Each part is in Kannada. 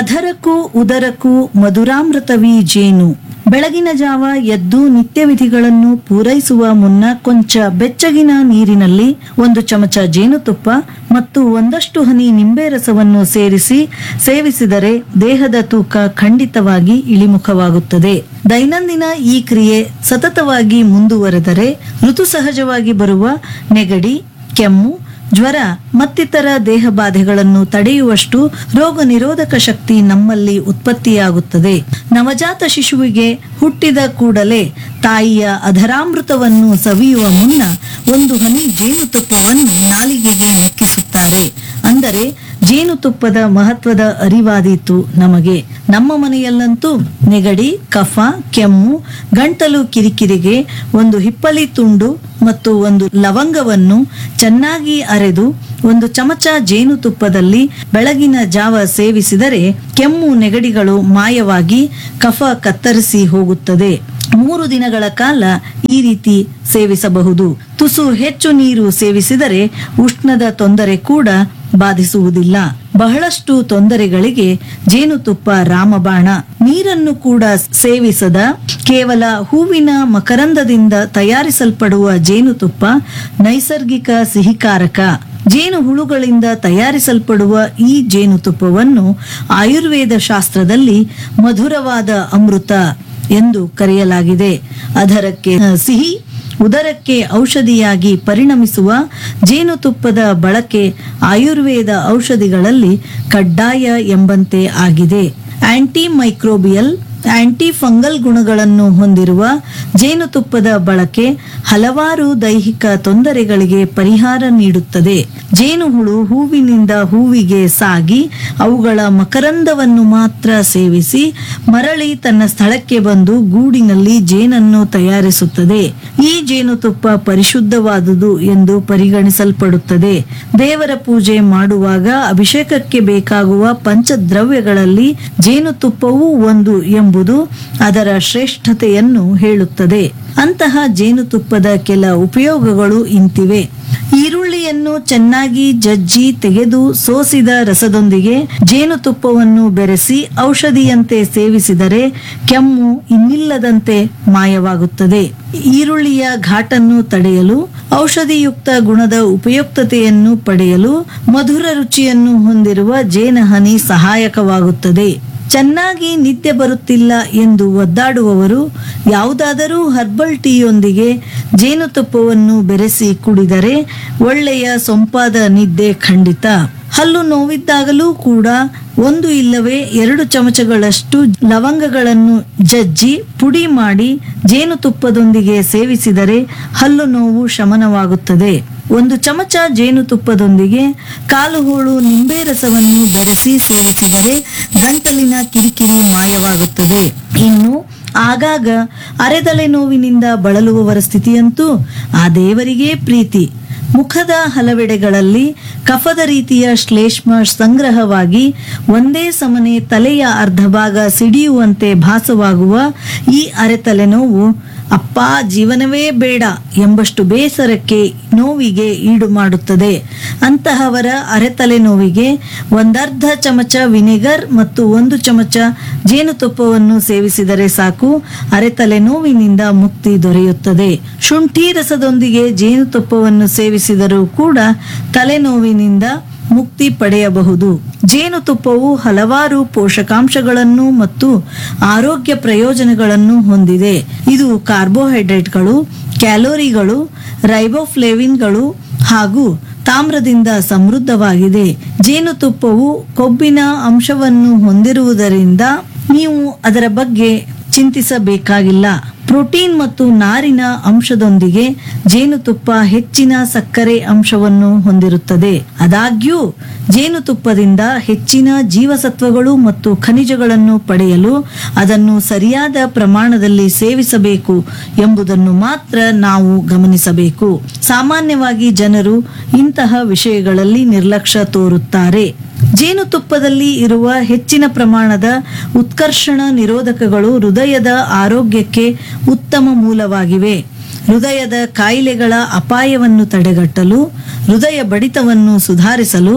ಅಧರಕ್ಕೂ ಉದರಕ್ಕೂ ಮಧುರಾಮೃತವಿ ಜೇನು ಬೆಳಗಿನ ಜಾವ ಎದ್ದು ನಿತ್ಯ ವಿಧಿಗಳನ್ನು ಪೂರೈಸುವ ಮುನ್ನ ಕೊಂಚ ಬೆಚ್ಚಗಿನ ನೀರಿನಲ್ಲಿ ಒಂದು ಚಮಚ ಜೇನುತುಪ್ಪ ಮತ್ತು ಒಂದಷ್ಟು ಹನಿ ನಿಂಬೆ ರಸವನ್ನು ಸೇರಿಸಿ ಸೇವಿಸಿದರೆ ದೇಹದ ತೂಕ ಖಂಡಿತವಾಗಿ ಇಳಿಮುಖವಾಗುತ್ತದೆ ದೈನಂದಿನ ಈ ಕ್ರಿಯೆ ಸತತವಾಗಿ ಮುಂದುವರೆದರೆ ಋತುಸಹಜವಾಗಿ ಬರುವ ನೆಗಡಿ ಕೆಮ್ಮು ಜ್ವರ ಮತ್ತಿತರ ದೇಹ ಬಾಧೆಗಳನ್ನು ತಡೆಯುವಷ್ಟು ರೋಗ ನಿರೋಧಕ ಶಕ್ತಿ ನಮ್ಮಲ್ಲಿ ಉತ್ಪತ್ತಿಯಾಗುತ್ತದೆ ನವಜಾತ ಶಿಶುವಿಗೆ ಹುಟ್ಟಿದ ಕೂಡಲೇ ತಾಯಿಯ ಅಧರಾಮೃತವನ್ನು ಸವಿಯುವ ಮುನ್ನ ಒಂದು ಹನಿ ಜೇನುತುಪ್ಪವನ್ನು ನಾಲಿಗೆಗೆ ನಕ್ಕಿಸುತ್ತಾರೆ ಅಂದರೆ ಜೇನುತುಪ್ಪದ ಮಹತ್ವದ ಅರಿವಾದೀತು ನಮಗೆ ನಮ್ಮ ಮನೆಯಲ್ಲಂತೂ ನೆಗಡಿ ಕಫ ಕೆಮ್ಮು ಗಂಟಲು ಕಿರಿಕಿರಿಗೆ ಒಂದು ಹಿಪ್ಪಲಿ ತುಂಡು ಮತ್ತು ಒಂದು ಲವಂಗವನ್ನು ಚೆನ್ನಾಗಿ ಅರೆದು ಒಂದು ಚಮಚ ಜೇನುತುಪ್ಪದಲ್ಲಿ ಬೆಳಗಿನ ಜಾವ ಸೇವಿಸಿದರೆ ಕೆಮ್ಮು ನೆಗಡಿಗಳು ಮಾಯವಾಗಿ ಕಫ ಕತ್ತರಿಸಿ ಹೋಗುತ್ತದೆ ಮೂರು ದಿನಗಳ ಕಾಲ ಈ ರೀತಿ ಸೇವಿಸಬಹುದು ತುಸು ಹೆಚ್ಚು ನೀರು ಸೇವಿಸಿದರೆ ಉಷ್ಣದ ತೊಂದರೆ ಕೂಡ ಬಾಧಿಸುವುದಿಲ್ಲ ಬಹಳಷ್ಟು ತೊಂದರೆಗಳಿಗೆ ಜೇನುತುಪ್ಪ ರಾಮಬಾಣ ನೀರನ್ನು ಕೂಡ ಸೇವಿಸದ ಕೇವಲ ಹೂವಿನ ಮಕರಂದದಿಂದ ತಯಾರಿಸಲ್ಪಡುವ ಜೇನುತುಪ್ಪ ನೈಸರ್ಗಿಕ ಸಿಹಿಕಾರಕ ಜೇನು ಹುಳುಗಳಿಂದ ತಯಾರಿಸಲ್ಪಡುವ ಈ ಜೇನುತುಪ್ಪವನ್ನು ಆಯುರ್ವೇದ ಶಾಸ್ತ್ರದಲ್ಲಿ ಮಧುರವಾದ ಅಮೃತ ಎಂದು ಕರೆಯಲಾಗಿದೆ ಅದರಕ್ಕೆ ಅಹ್, ಸಿಹಿ ಉದರಕ್ಕೆ ಔಷಧಿಯಾಗಿ ಪರಿಣಮಿಸುವ ಜೇನುತುಪ್ಪದ ಬಳಕೆ ಆಯುರ್ವೇದ ಔಷಧಿಗಳಲ್ಲಿ ಕಡ್ಡಾಯ ಎಂಬಂತೆ ಆಗಿದೆ ಆಂಟಿ ಮೈಕ್ರೋಬಿಯಲ್ ಆಂಟಿ ಫಂಗಲ್ ಗುಣಗಳನ್ನು ಹೊಂದಿರುವ ಜೇನುತುಪ್ಪದ ಬಳಕೆ ಹಲವಾರು ದೈಹಿಕ ತೊಂದರೆಗಳಿಗೆ ಪರಿಹಾರ ನೀಡುತ್ತದೆ ಜೇನುಹುಳು ಹೂವಿನಿಂದ ಹೂವಿಗೆ ಸಾಗಿ ಅವುಗಳ ಮಕರಂದವನ್ನು ಮಾತ್ರ ಸೇವಿಸಿ ಮರಳಿ ತನ್ನ ಸ್ಥಳಕ್ಕೆ ಬಂದು ಗೂಡಿನಲ್ಲಿ ಜೇನನ್ನು ತಯಾರಿಸುತ್ತದೆ ಈ ಜೇನುತುಪ್ಪ ಪರಿಶುದ್ಧವಾದುದು ಎಂದು ಪರಿಗಣಿಸಲ್ಪಡುತ್ತದೆ ದೇವರ ಪೂಜೆ ಮಾಡುವಾಗ ಅಭಿಷೇಕಕ್ಕೆ ಬೇಕಾಗುವ ಪಂಚದ್ರವ್ಯಗಳಲ್ಲಿ ಜೇನುತುಪ್ಪವೂ ಒಂದು ಎಂಬುದು ಅದರ ಶ್ರೇಷ್ಠತೆಯನ್ನು ಹೇಳುತ್ತದೆ ಅಂತಹ ಜೇನುತುಪ್ಪದ ಕೆಲ ಉಪಯೋಗಗಳು ಇಂತಿವೆ ಈರುಳ್ಳಿಯನ್ನು ಚೆನ್ನಾಗಿ ಜಜ್ಜಿ ತೆಗೆದು ಸೋಸಿದ ರಸದೊಂದಿಗೆ ಜೇನುತುಪ್ಪವನ್ನು ಬೆರೆಸಿ ಔಷಧಿಯಂತೆ ಸೇವಿಸಿದರೆ ಕೆಮ್ಮು ಇನ್ನಿಲ್ಲದಂತೆ ಮಾಯವಾಗುತ್ತದೆ ಈರುಳ್ಳಿಯ ಘಾಟನ್ನು ತಡೆಯಲು ಔಷಧಿಯುಕ್ತ ಗುಣದ ಉಪಯುಕ್ತತೆಯನ್ನು ಪಡೆಯಲು ಮಧುರ ರುಚಿಯನ್ನು ಹೊಂದಿರುವ ಜೇನಹನಿ ಸಹಾಯಕವಾಗುತ್ತದೆ ಚೆನ್ನಾಗಿ ನಿದ್ದೆ ಬರುತ್ತಿಲ್ಲ ಎಂದು ಒದ್ದಾಡುವವರು ಯಾವುದಾದರೂ ಹರ್ಬಲ್ ಟೀಯೊಂದಿಗೆ ಜೇನುತುಪ್ಪವನ್ನು ಬೆರೆಸಿ ಕುಡಿದರೆ ಒಳ್ಳೆಯ ಸೊಂಪಾದ ನಿದ್ದೆ ಖಂಡಿತ ಹಲ್ಲು ನೋವಿದ್ದಾಗಲೂ ಕೂಡ ಒಂದು ಇಲ್ಲವೇ ಎರಡು ಚಮಚಗಳಷ್ಟು ಲವಂಗಗಳನ್ನು ಜಜ್ಜಿ ಪುಡಿ ಮಾಡಿ ಜೇನುತುಪ್ಪದೊಂದಿಗೆ ಸೇವಿಸಿದರೆ ಹಲ್ಲು ನೋವು ಶಮನವಾಗುತ್ತದೆ ಒಂದು ಚಮಚ ಜೇನುತುಪ್ಪದೊಂದಿಗೆ ಕಾಲು ಹೋಳು ನಿಂಬೆ ರಸವನ್ನು ಬೆರೆಸಿ ಸೇವಿಸಿದರೆ ಗಂಟಲಿನ ಕಿರಿಕಿರಿ ಮಾಯವಾಗುತ್ತದೆ ಇನ್ನು ಆಗಾಗ ಅರೆದಲೆ ನೋವಿನಿಂದ ಬಳಲುವವರ ಸ್ಥಿತಿಯಂತೂ ಆ ದೇವರಿಗೇ ಪ್ರೀತಿ ಮುಖದ ಹಲವೆಡೆಗಳಲ್ಲಿ ಕಫದ ರೀತಿಯ ಶ್ಲೇಷ್ಮ ಸಂಗ್ರಹವಾಗಿ ಒಂದೇ ಸಮನೆ ತಲೆಯ ಅರ್ಧ ಭಾಗ ಸಿಡಿಯುವಂತೆ ಭಾಸವಾಗುವ ಈ ಅರೆತಲೆನೋವು ಅಪ್ಪ ಜೀವನವೇ ಬೇಡ ಎಂಬಷ್ಟು ಬೇಸರಕ್ಕೆ ನೋವಿಗೆ ಈಡು ಮಾಡುತ್ತದೆ ಅಂತಹವರ ಅರೆತಲೆ ನೋವಿಗೆ ಒಂದರ್ಧ ಚಮಚ ವಿನೆಗರ್ ಮತ್ತು ಒಂದು ಚಮಚ ಜೇನುತುಪ್ಪವನ್ನು ಸೇವಿಸಿದರೆ ಸಾಕು ಅರೆತಲೆ ನೋವಿನಿಂದ ಮುಕ್ತಿ ದೊರೆಯುತ್ತದೆ ಶುಂಠಿ ರಸದೊಂದಿಗೆ ಜೇನುತುಪ್ಪವನ್ನು ಸೇವಿಸಿದರೂ ಕೂಡ ತಲೆನೋವಿನಿಂದ ಮುಕ್ತಿ ಪಡೆಯಬಹುದು ಜೇನುತುಪ್ಪವು ಹಲವಾರು ಪೋಷಕಾಂಶಗಳನ್ನು ಮತ್ತು ಆರೋಗ್ಯ ಪ್ರಯೋಜನಗಳನ್ನು ಹೊಂದಿದೆ ಇದು ಕಾರ್ಬೋಹೈಡ್ರೇಟ್ಗಳು ಕ್ಯಾಲೋರಿಗಳು ರೈಬೋಫ್ಲೇವಿನ್ಗಳು ಹಾಗೂ ತಾಮ್ರದಿಂದ ಸಮೃದ್ಧವಾಗಿದೆ ಜೇನುತುಪ್ಪವು ಕೊಬ್ಬಿನ ಅಂಶವನ್ನು ಹೊಂದಿರುವುದರಿಂದ ನೀವು ಅದರ ಬಗ್ಗೆ ಚಿಂತಿಸಬೇಕಾಗಿಲ್ಲ ಪ್ರೋಟೀನ್ ಮತ್ತು ನಾರಿನ ಅಂಶದೊಂದಿಗೆ ಜೇನುತುಪ್ಪ ಹೆಚ್ಚಿನ ಸಕ್ಕರೆ ಅಂಶವನ್ನು ಹೊಂದಿರುತ್ತದೆ ಆದಾಗ್ಯೂ ಜೇನುತುಪ್ಪದಿಂದ ಹೆಚ್ಚಿನ ಜೀವಸತ್ವಗಳು ಮತ್ತು ಖನಿಜಗಳನ್ನು ಪಡೆಯಲು ಅದನ್ನು ಸರಿಯಾದ ಪ್ರಮಾಣದಲ್ಲಿ ಸೇವಿಸಬೇಕು ಎಂಬುದನ್ನು ಮಾತ್ರ ನಾವು ಗಮನಿಸಬೇಕು ಸಾಮಾನ್ಯವಾಗಿ ಜನರು ಇಂತಹ ವಿಷಯಗಳಲ್ಲಿ ನಿರ್ಲಕ್ಷ್ಯ ತೋರುತ್ತಾರೆ ಜೇನುತುಪ್ಪದಲ್ಲಿ ಇರುವ ಹೆಚ್ಚಿನ ಪ್ರಮಾಣದ ಉತ್ಕರ್ಷಣ ನಿರೋಧಕಗಳು ಹೃದಯದ ಆರೋಗ್ಯಕ್ಕೆ ಉತ್ತಮ ಮೂಲವಾಗಿವೆ ಹೃದಯದ ಕಾಯಿಲೆಗಳ ಅಪಾಯವನ್ನು ತಡೆಗಟ್ಟಲು ಹೃದಯ ಬಡಿತವನ್ನು ಸುಧಾರಿಸಲು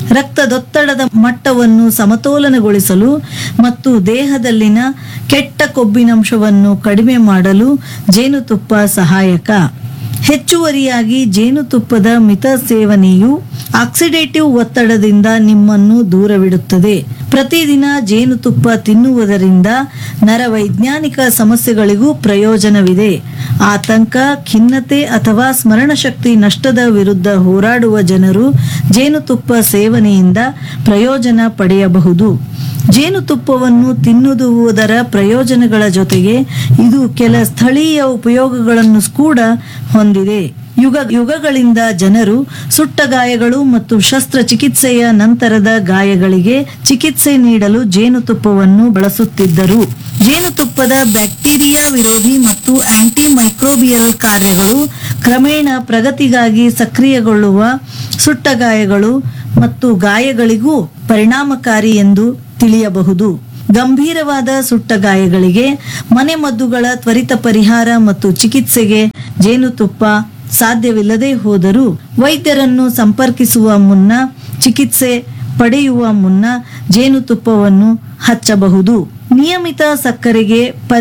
ರಕ್ತದೊತ್ತಡದ ಮಟ್ಟವನ್ನು ಸಮತೋಲನಗೊಳಿಸಲು ಮತ್ತು ದೇಹದಲ್ಲಿನ ಕೆಟ್ಟ ಕೊಬ್ಬಿನಂಶವನ್ನು ಕಡಿಮೆ ಮಾಡಲು ಜೇನುತುಪ್ಪ ಸಹಾಯಕ ಹೆಚ್ಚುವರಿಯಾಗಿ ಜೇನುತುಪ್ಪದ ಮಿತ ಸೇವನೆಯು ಆಕ್ಸಿಡೇಟಿವ್ ಒತ್ತಡದಿಂದ ನಿಮ್ಮನ್ನು ದೂರವಿಡುತ್ತದೆ ಪ್ರತಿದಿನ ಜೇನುತುಪ್ಪ ತಿನ್ನುವುದರಿಂದ ನರವೈಜ್ಞಾನಿಕ ಸಮಸ್ಯೆಗಳಿಗೂ ಪ್ರಯೋಜನವಿದೆ ಆತಂಕ ಖಿನ್ನತೆ ಅಥವಾ ಸ್ಮರಣಶಕ್ತಿ ನಷ್ಟದ ವಿರುದ್ಧ ಹೋರಾಡುವ ಜನರು ಜೇನುತುಪ್ಪ ಸೇವನೆಯಿಂದ ಪ್ರಯೋಜನ ಪಡೆಯಬಹುದು ಜೇನುತುಪ್ಪವನ್ನು ತಿನ್ನುವುದರ ಪ್ರಯೋಜನಗಳ ಜೊತೆಗೆ ಇದು ಕೆಲ ಸ್ಥಳೀಯ ಉಪಯೋಗಗಳನ್ನು ಕೂಡ ಹೊಂದಿದೆ ಯುಗ ಯುಗಗಳಿಂದ ಜನರು ಸುಟ್ಟ ಗಾಯಗಳು ಮತ್ತು ಶಸ್ತ್ರಚಿಕಿತ್ಸೆಯ ನಂತರದ ಗಾಯಗಳಿಗೆ ಚಿಕಿತ್ಸೆ ನೀಡಲು ಜೇನುತುಪ್ಪವನ್ನು ಬಳಸುತ್ತಿದ್ದರು ಜೇನುತುಪ್ಪದ ಬ್ಯಾಕ್ಟೀರಿಯಾ ವಿರೋಧಿ ಮತ್ತು ಆಂಟಿ ಮೈಕ್ರೋಬಿಯಲ್ ಕಾರ್ಯಗಳು ಕ್ರಮೇಣ ಪ್ರಗತಿಗಾಗಿ ಸಕ್ರಿಯಗೊಳ್ಳುವ ಸುಟ್ಟ ಗಾಯಗಳು ಮತ್ತು ಗಾಯಗಳಿಗೂ ಪರಿಣಾಮಕಾರಿ ಎಂದು ತಿಳಿಯಬಹುದು ಗಂಭೀರವಾದ ಸುಟ್ಟ ಗಾಯಗಳಿಗೆ ಮನೆಮದ್ದುಗಳ ತ್ವರಿತ ಪರಿಹಾರ ಮತ್ತು ಚಿಕಿತ್ಸೆಗೆ ಜೇನುತುಪ್ಪ ಸಾಧ್ಯವಿಲ್ಲದೆ ಹೋದರೂ ವೈದ್ಯರನ್ನು ಸಂಪರ್ಕಿಸುವ ಮುನ್ನ ಚಿಕಿತ್ಸೆ ಪಡೆಯುವ ಮುನ್ನ ಜೇನುತುಪ್ಪವನ್ನು ಹಚ್ಚಬಹುದು ನಿಯಮಿತ ಸಕ್ಕರೆಗೆ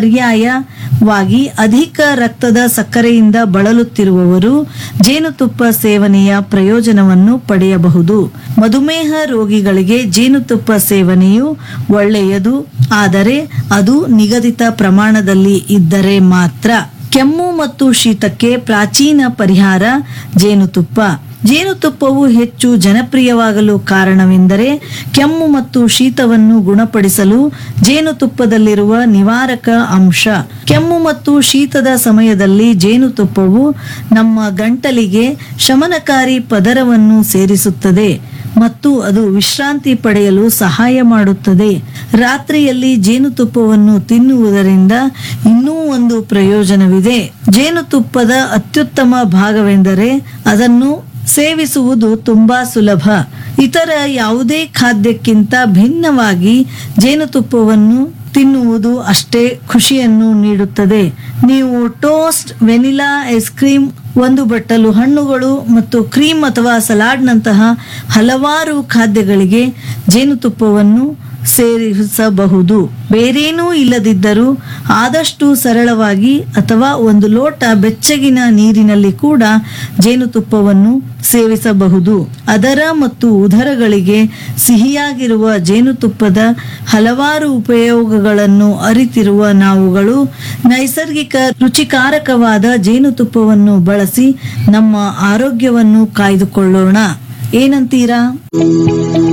ಪರ್ಯಾಯವಾಗಿ ಅಧಿಕ ರಕ್ತದ ಸಕ್ಕರೆಯಿಂದ ಬಳಲುತ್ತಿರುವವರು ಜೇನುತುಪ್ಪ ಸೇವನೆಯ ಪ್ರಯೋಜನವನ್ನು ಪಡೆಯಬಹುದು ಮಧುಮೇಹ ರೋಗಿಗಳಿಗೆ ಜೇನುತುಪ್ಪ ಸೇವನೆಯು ಒಳ್ಳೆಯದು ಆದರೆ ಅದು ನಿಗದಿತ ಪ್ರಮಾಣದಲ್ಲಿ ಇದ್ದರೆ ಮಾತ್ರ ಕೆಮ್ಮು ಮತ್ತು ಶೀತಕ್ಕೆ ಪ್ರಾಚೀನ ಪರಿಹಾರ ಜೇನುತುಪ್ಪ ಜೇನುತುಪ್ಪವು ಹೆಚ್ಚು ಜನಪ್ರಿಯವಾಗಲು ಕಾರಣವೆಂದರೆ ಕೆಮ್ಮು ಮತ್ತು ಶೀತವನ್ನು ಗುಣಪಡಿಸಲು ಜೇನುತುಪ್ಪದಲ್ಲಿರುವ ನಿವಾರಕ ಅಂಶ ಕೆಮ್ಮು ಮತ್ತು ಶೀತದ ಸಮಯದಲ್ಲಿ ಜೇನುತುಪ್ಪವು ನಮ್ಮ ಗಂಟಲಿಗೆ ಶಮನಕಾರಿ ಪದರವನ್ನು ಸೇರಿಸುತ್ತದೆ ಮತ್ತು ಅದು ವಿಶ್ರಾಂತಿ ಪಡೆಯಲು ಸಹಾಯ ಮಾಡುತ್ತದೆ ರಾತ್ರಿಯಲ್ಲಿ ಜೇನುತುಪ್ಪವನ್ನು ತಿನ್ನುವುದರಿಂದ ಇನ್ನೂ ಒಂದು ಪ್ರಯೋಜನವಿದೆ ಜೇನುತುಪ್ಪದ ಅತ್ಯುತ್ತಮ ಭಾಗವೆಂದರೆ ಅದನ್ನು ಸೇವಿಸುವುದು ತುಂಬಾ ಸುಲಭ ಇತರ ಯಾವುದೇ ಖಾದ್ಯಕ್ಕಿಂತ ಭಿನ್ನವಾಗಿ ಜೇನುತುಪ್ಪವನ್ನು ತಿನ್ನುವುದು ಅಷ್ಟೇ ಖುಷಿಯನ್ನು ನೀಡುತ್ತದೆ ನೀವು ಟೋಸ್ಟ್ ವೆನಿಲಾ ಐಸ್ ಕ್ರೀಮ್ ಒಂದು ಬಟ್ಟಲು ಹಣ್ಣುಗಳು ಮತ್ತು ಕ್ರೀಮ್ ಅಥವಾ ಸಲಾಡ್ನಂತಹ ಹಲವಾರು ಖಾದ್ಯಗಳಿಗೆ ಜೇನುತುಪ್ಪವನ್ನು ಸೇರಿಸಬಹುದು ಬೇರೇನೂ ಇಲ್ಲದಿದ್ದರೂ ಆದಷ್ಟು ಸರಳವಾಗಿ ಅಥವಾ ಒಂದು ಲೋಟ ಬೆಚ್ಚಗಿನ ನೀರಿನಲ್ಲಿ ಕೂಡ ಜೇನುತುಪ್ಪವನ್ನು ಸೇವಿಸಬಹುದು ಅದರ ಮತ್ತು ಉದರಗಳಿಗೆ ಸಿಹಿಯಾಗಿರುವ ಜೇನುತುಪ್ಪದ ಹಲವಾರು ಉಪಯೋಗಗಳನ್ನು ಅರಿತಿರುವ ನಾವುಗಳು ನೈಸರ್ಗಿಕ ರುಚಿಕಾರಕವಾದ ಜೇನುತುಪ್ಪವನ್ನು ಬಳಸಿ ನಮ್ಮ ಆರೋಗ್ಯವನ್ನು ಕಾಯ್ದುಕೊಳ್ಳೋಣ ಏನಂತೀರಾ